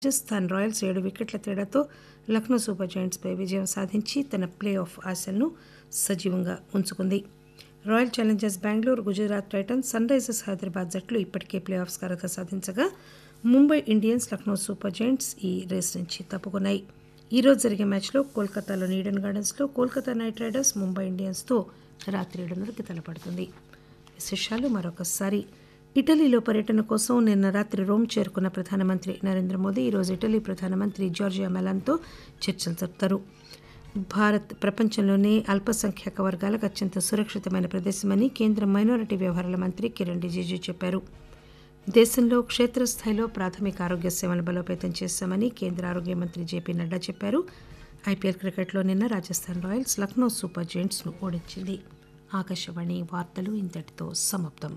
Rajasthan Royals ఏడు వికెట్ల తేడాతో లక్నో సూపర్ జెయింట్స్పై విజయం సాధించి తన ప్లే ఆఫ్ ఆశలను సజీవంగా ఉంచుకుంది Royal Challengers Bengaluru Gujarat Titans Sunrisers Hyderabad జట్లు ఇప్పటికే ప్లే ఆఫ్స్ అర్హత సాధించగా Mumbai Indians Lucknow Super Giants ఈ రేస్ నుంచి తప్పుకున్నాయి ఈ రోజు జరిగే మ్యాచ్లో కోల్కతాలోని ఈడెన్ గార్డెన్స్లో కోల్కతా నైట్ రైడర్స్ ముంబై ఇండియన్స్తో రాత్రి ఏడున్నరకి తలపడుతుంది విశేషాలు మరొకసారి ఇటలీలో పర్యటన కోసం నిన్న రాత్రి రోమ్ చేరుకున్న ప్రధానమంత్రి నరేంద్ర మోదీ ఈరోజు ఇటలీ ప్రధానమంత్రి జార్జియా మెలాన్తో చర్చలు జరుపుతారు భారత్ ప్రపంచంలోనే అల్పసంఖ్యాక వర్గాలకు అత్యంత సురక్షితమైన ప్రదేశమని కేంద్ర మైనారిటీ వ్యవహారాల మంత్రి కిరణ్ రిజిజు చెప్పారు దేశంలో క్షేత్రస్థాయిలో ప్రాథమిక ఆరోగ్య సేవలను బలోపేతం చేశామని కేంద్ర ఆరోగ్య మంత్రి జేపీ నడ్డా చెప్పారు ఐపీఎల్ క్రికెట్లో నిన్న రాజస్థాన్ రాయల్స్ లక్నో సూపర్ జెయింట్స్ను ఓడించింది ఆకాశవాణి వార్తలు ఇంతటితో సమాప్తం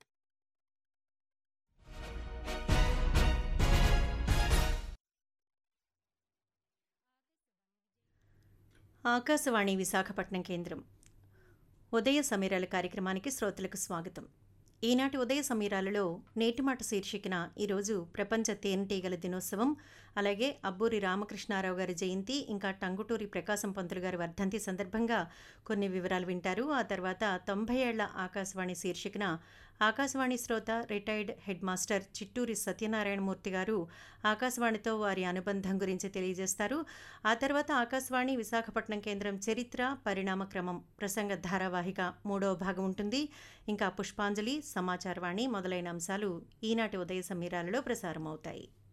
ఆకాశవాణి విశాఖపట్నం కేంద్రం ఉదయ సమీరాల కార్యక్రమానికి శ్రోతలకు స్వాగతం ఈనాటి ఉదయ సమీరాలలో నేటిమాట శీర్షికన ఈరోజు ప్రపంచ తేనెటీగల దినోత్సవం అలాగే అబ్బూరి రామకృష్ణారావు గారి జయంతి ఇంకా టంగుటూరి ప్రకాశం పంతులు గారి వర్ధంతి సందర్భంగా కొన్ని వివరాలు వింటారు ఆ తర్వాత తొంభై ఏళ్ల ఆకాశవాణి శీర్షికన ఆకాశవాణి శ్రోత retired headmaster Chitturi Satyanarayanamurthy garu ఆకాశవాణితో వారి అనుబంధం గురించి తెలియజేస్తారు ఆ తర్వాత ఆకాశవాణి విశాఖపట్నం కేంద్రం చరిత్ర పరిణామ క్రమం ప్రసంగ ధారావాహిక మూడవ భాగం ఉంటుంది ఇంకా పుష్పాంజలి సమాచారవాణి మొదలైన అంశాలు ఈనాటి ఉదయ సమీరాలలో ప్రసారమవుతాయి